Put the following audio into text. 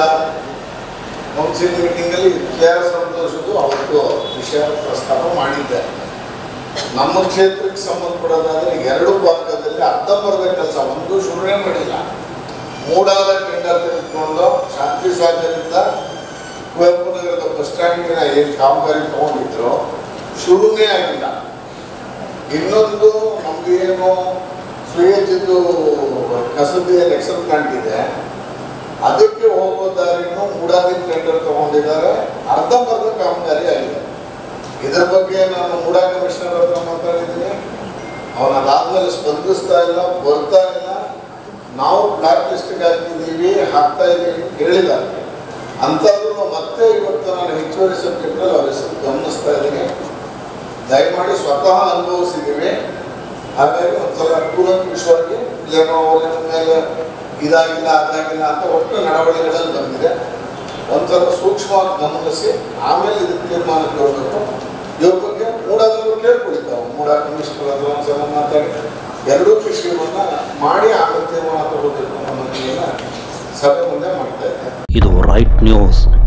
council ಮೀಟಿಂಗಲ್ಲಿ K R ಸಂತೋಷದ್ದು ಅವತ್ತು ವಿಷಯ ಪ್ರಸ್ತಾಪ ಮಾಡಿದ್ದೆ ನಮ್ಮ ಕ್ಷೇತ್ರಕ್ಕೆ ಸಂಬಂಧಪಡೋದಾದ್ರೆ ಎರಡು ಭಾಗದಲ್ಲಿ ಅರ್ಧಂಬರ್ಧ ಕೆಲಸ ಒಂದು ಶುರುವೇ ಮಾಡಿಲ್ಲ ಮೂಡಾದ ಟೆಂಡರ್ ತೆಗೆದುಕೊಂಡು ಶಾಂತಿ ಸಾಗರದಿಂದ ಕುವೆಂಪು ನಗರದ ಬಸ್ ಸ್ಟ್ಯಾಂಡಿನ ಏನು ಕಾಮಗಾರಿ ತಗೊಂಡಿದ್ರು ಶುರುನೇ ಆಗಿಲ್ಲ ಇನ್ನೊಂದು ನಮ್ಗೇನು ಸುಯೇಜಿದ್ದು ಕಸದಿ ಎಲೆಕ್ಷನ್ ಪ್ಲಾಂಟ್ ಇದೆ ಅದಕ್ಕೆ ಹೋಗೋ ದಾರಿನೂ ಮೂಡಾದಿ ಟೆಂಡರ್ ತಗೊಂಡಿದ್ದಾರೆ ಅರ್ಧಂಬರ್ಧ ಕಾಮಗಾರಿ ಆಗಿದೆ ಇದ್ರ ಬಗ್ಗೆ ನಾನು ಮೂಡಾ ಕಮಿಷನರ್ ಹತ್ರ ಮಾತಾಡಿದ್ದೀನಿ ಅವನ ಅದಾದ್ಮೇಲೆ ಸ್ಪಂದಿಸ್ತಾ ಇಲ್ಲ ಬರ್ತಾ ಇಲ್ಲ ನಾವು ಬ್ಲಾಕ್ ಲಿಸ್ಟ್ಗೆ ಹಾಕಿದ್ದೀವಿ ಹಾಕ್ತಾ ಇದ್ದೀವಿ ಅಂತ ಹೇಳಿದ್ದಾರೆ ಅಂಥದ್ದು ಮತ್ತೆ ಇವತ್ತು ನಾನು ಹೆಚ್ಚುವರಿ ಸಬ್ಜೆಕ್ಟಲ್ಲಿ ಅವ್ರ ಹೆಸರು ಗಮನಿಸ್ತಾ ಇದ್ದೀನಿ ದಯಮಾಡಿ ಸ್ವತಃ ಅನುಭವಿಸಿದ್ದೀವಿ ಹಾಗಾಗಿ ಒಂದ್ಸಲ ಕೂಲಂಕುಷವಾಗಿ ಏನೋ ಅವರ ಮೇಲೆ ಇದಾಗಿಲ್ಲ ಅದಾಗಿಲ್ಲ ಅಂತ ಒಟ್ಟು ನಡವಳಿಕೆಗಳಲ್ಲಿ ಬಂದಿದೆ ಒಂದ್ಸಲ ಸೂಕ್ಷ್ಮವಾಗಿ ಗಮನಿಸಿ ಆಮೇಲೆ ಇದಕ್ಕೆ ತೀರ್ಮಾನಕ್ಕೆ ಹೋಗ್ಬೇಕು ಇವ್ರ ಬಗ್ಗೆ ಮೂಡಾದ್ರು ಕೇಳ್ಕೊಳ್ತಾವೆ ಮೂಡ ಕಮಿಷನರ್ ಹತ್ರ ಒಂದ್ಸಲ ಮಾತಾಡಿ ಎರಡೂ ವಿಷಯವನ್ನ ಮಾಡಿ ಆಮೇಲೆ ತೀರ್ಮಾನ ತಗೋಬೇಕು ಅನ್ನೋ ಮನವಿಯನ್ನ ಸಭೆ ಮುಂದೆ ಮಾಡ್ತಾ ಇದ್ದಾರೆ ಇದು ರೈಟ್ ನ್ಯೂಸ್